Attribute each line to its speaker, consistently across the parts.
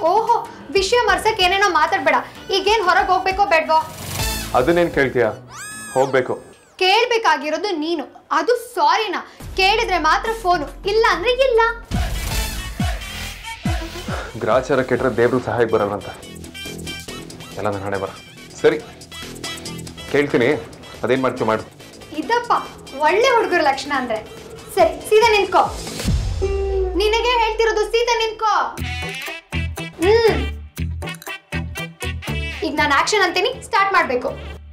Speaker 1: ಓಹೋ ವಿಷಯ ಮರ್ಸಕ್ ಏನೇನೋ ಮಾತಾಡ್ಬೇಡ ಈಗೇನ್ ಹೊರಗೆ ಹೋಗ್ಬೇಕೋ ಬೇಡ್ವೋ
Speaker 2: ಅದನ್ನೇನು ಕೇಳ್ತೀಯಾ ಹೋಗ್ಬೇಕು
Speaker 1: ಕೇಳ್ಬೇಕಾಗಿರೋದು ನೀನು ಅದು ಸಾರಿನಾ ಕೇಳಿದ್ರೆ ಮಾತ್ರ ಫೋನು ಇಲ್ಲ ಅಂದ್ರೆ ಇಲ್ಲ
Speaker 2: ಗ್ರಾಚಾರ ಕೆಟ್ಟರೆ ದೇವ್ರು ಸಹಾಯ ಬರಲ್ಲಂತ ಎಲ್ಲ ನನ್ನ ಹಣೆ ಬರ ಸರಿ ಕೇಳ್ತೀನಿ ಅದೇನು ಮಾಡ್ತೀವಿ ಮಾಡು
Speaker 1: ಇದಪ್ಪ ಒಳ್ಳೆ ಹುಡುಗರ ಲಕ್ಷಣ ಅಂದ್ರೆ ಸರಿ ಸೀದಾ ನಿಂತ್ಕೋ ನಿನಗೆ ಹೇಳ್ತಿರೋದು ಸೀದಾ ನಿಂತ್ಕೋ ಹ್ಮ್ ಈಗ ನಾನು ಆಕ್ಷನ್ ಅಂತೀನಿ ಸ್ಟಾರ್ಟ್ ಮಾಡ್ಬೇಕು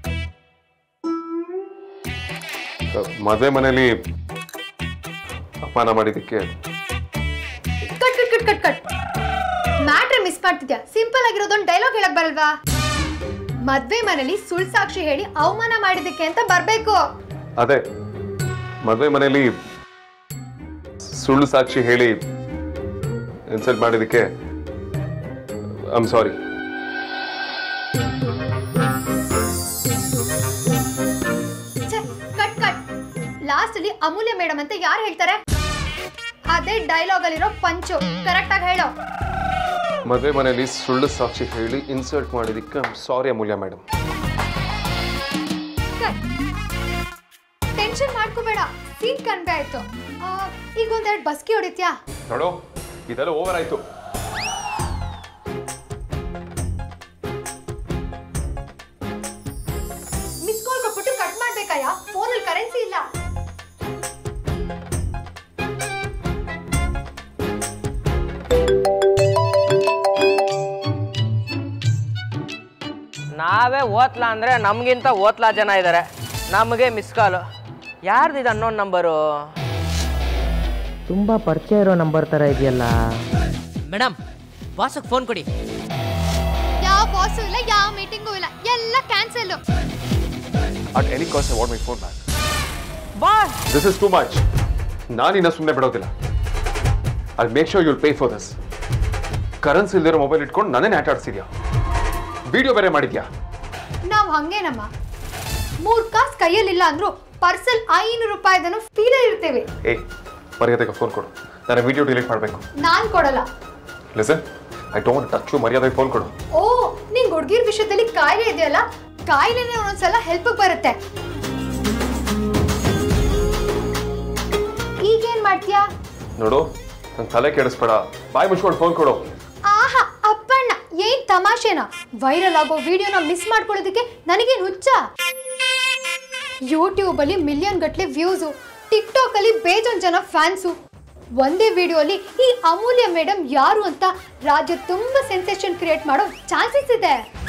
Speaker 2: ಮದುವೆ ಮನೇಲಿ ಅಪಮಾನ ಮಾಡಿದ್ದಕ್ಕೆ
Speaker 1: cut cut cut cut cut matter miss ಮಾಡ್ತಿದ್ಯಾ ಸಿಂಪಲ್ ಆಗಿರೋದೊಂದು ಡೈಲಾಗ್ ಹೇಳಕ್ ಬರಲ್ವಾ ಮದ್ವೆ ಮನೇಲಿ ಸುಳ್ಳು ಸಾಕ್ಷಿ ಹೇಳಿ ಅವಮಾನ ಮಾಡಿದ್ದಕ್ಕೆ ಅಂತ ಬರ್ಬೇಕು
Speaker 2: ಅದೇ ಮದುವೆ ಮನೇಲಿ ಸುಳ್ಳು ಸಾಕ್ಷಿ ಹೇಳಿ ಇನ್ಸಲ್ಟ್ ಮಾಡಿದ್ದಕ್ಕೆ ಐಮ್ ಸಾರಿ
Speaker 1: ಛೆ, ಕಟ್ ಕಟ್ ಲಾಸ್ಟ್ ಅಲ್ಲಿ ಅಮೂಲ್ಯ ಮೇಡಮ್ ಅಂತ ಯಾರು ಹೇಳ್ತಾರೆ ಅದೇ ಡೈಲಾಗ್ ಅಲ್ಲಿರೋ ಪಂಚು ಕರೆಕ್ಟ್ ಆಗಿ ಹೇಳೋ
Speaker 2: ಮದುವೆ ಮನೇಲಿ ಸುಳ್ಳು ಸಾಕ್ಷಿ ಹೇಳಿ ಇನ್ಸಲ್ಟ್ ಮಾಡಿದ್ದಕ್ಕೆ I'm sorry Amulya madam
Speaker 1: tension ಮಾಡ್ಕೋಬೇಡ ಸೀನ್ ಕನ್ವೆ ಆಯ್ತು ಆ, ಈಗ ಒಂದೆರಡು ಬಸ್ಕಿ ಹೊಡಿತ್ಯಾ
Speaker 2: ನೋಡು ಇದೆಲ್ಲ ಓವರ್ ಆಯ್ತು
Speaker 1: ಮಿಸ್ ಕಾಲ್ ಕೊಟ್ಬಿಟ್ಟು ಕಟ್ ಮಾಡ್ಬೇಕಯ್ಯ ಫೋನಲ್ಲಿ ಕರೆನ್ಸಿ ಇಲ್ಲ
Speaker 3: ನಾವೇ ಓತ್ಲಾ ಅಂದರೆ ನಮಗಿಂತ ಓತ್ಲಾ ಜನ ಇದ್ದಾರೆ ನಮಗೆ ಮಿಸ್ ಕಾಲು ಯಾರ್ದಿದೆ ಅನ್ನೋನ್ ನಂಬರು ತುಂಬ ಪರಿಚಯ ಇರೋ ನಂಬರ್ ಥರ ಇದೆಯಲ್ಲ
Speaker 4: ಮೇಡಮ್ ಬಾಸಕ್ಕೆ ಫೋನ್ ಕೊಡಿ
Speaker 1: ಯಾವ ಬಾಸು ಇಲ್ಲ ಯಾವ ಮೀಟಿಂಗು ಇಲ್ಲ ಎಲ್ಲ cancel
Speaker 2: at any cost I want my phone back
Speaker 3: boss
Speaker 2: this is too much ನಾನಿನ್ನ ಸುಮ್ಮನೆ ಬಿಡೋದಿಲ್ಲ I make sure you'll pay for this currency ಇಲ್ದಿರೋ ಮೊಬೈಲ್ ಇಟ್ಕೊಂಡು ನನ್ನೇ ಆಟ ಆಡ್ಸಿದ್ಯಾ ವಿಡಿಯೋ ಬೇರೆ ಮಾಡಿದ್ಯಾ
Speaker 1: ನಾವು ಹಂಗೇನಮ್ಮ ಮೂರ್ ಕಾಸ್ ಕೈಯಲ್ಲಿಲ್ಲ ಅಂದ್ರು ಪರ್ಸಲ್ ಐನೂರು ರೂಪಾಯಿದನ್ನು ಫೀಲಲ್ಲಿ ಇರ್ತೇವೆ
Speaker 2: ಏ ಮರ್ಯಾದೆಗೆ ಫೋನ್ ಕೊಡು ನಾನು ವಿಡಿಯೋ ಡಿಲೀಟ್ ಮಾಡಬೇಕು
Speaker 1: ನಾನ್ ಕೊಡಲ್ಲ
Speaker 2: listen I don't touch you ಮರ್ಯಾದೆಗೆ ಫೋನ್ ಕೊಡು
Speaker 1: ಓ ನಿಂಗ್ ಹುಡ್ಗಿರ್ ವಿಷಯದಲ್ಲಿ ಕಾಯಿಲೆ ಇದೆಯಲ್ಲ ಕಾಯಿಲೆನೇ ಒಂದೊಂದ್ಸಲ ಹೆಲ್ಪ್ ಬರುತ್ತೆ ಈಗೇನ್ ಮಾಡ್ತೀಯಾ
Speaker 2: ನೋಡು ನಂಗೆ ತಲೆ ಕೆಡಿಸ್ಬೇಡ ಬಾಯಿ ಮುಚ್ಕೊಂಡು ಫೋನ್ ಕೊಡು
Speaker 1: ಆಹಾ ಅಪ್ಪಣ್ಣ ಏನ್ ತಮಾಷೆನಾ ವೈರಲ್ ಆಗೋ ವಿಡಿಯೋನ ಮಿಸ್ ಮಾಡ್ಕೊಳ್ಳೋದಕ್ಕೆ ನನಗೇನ್ ಹುಚ್ಚ ಯೂಟ್ಯೂಬ್ ಅಲ್ಲಿ ಮಿಲಿಯನ್ ಗಟ್ಲೆ ವ್ಯೂಸು ಟಿಕ್ಟಾಕ್ ಅಲ್ಲಿ ಬೇಜೊಂದ್ ಜನ ಫ್ಯಾನ್ಸು ಒಂದೇ ವಿಡಿಯೋಲಿ ಈ ಅಮೂಲ್ಯ ಮೇಡಮ್ ಯಾರು ಅಂತ ರಾಜ್ಯ ತುಂಬಾ ಸೆನ್ಸೇಷನ್ ಕ್ರಿಯೇಟ್ ಮಾಡೋ ಚಾನ್ಸಸ್ ಇದೆ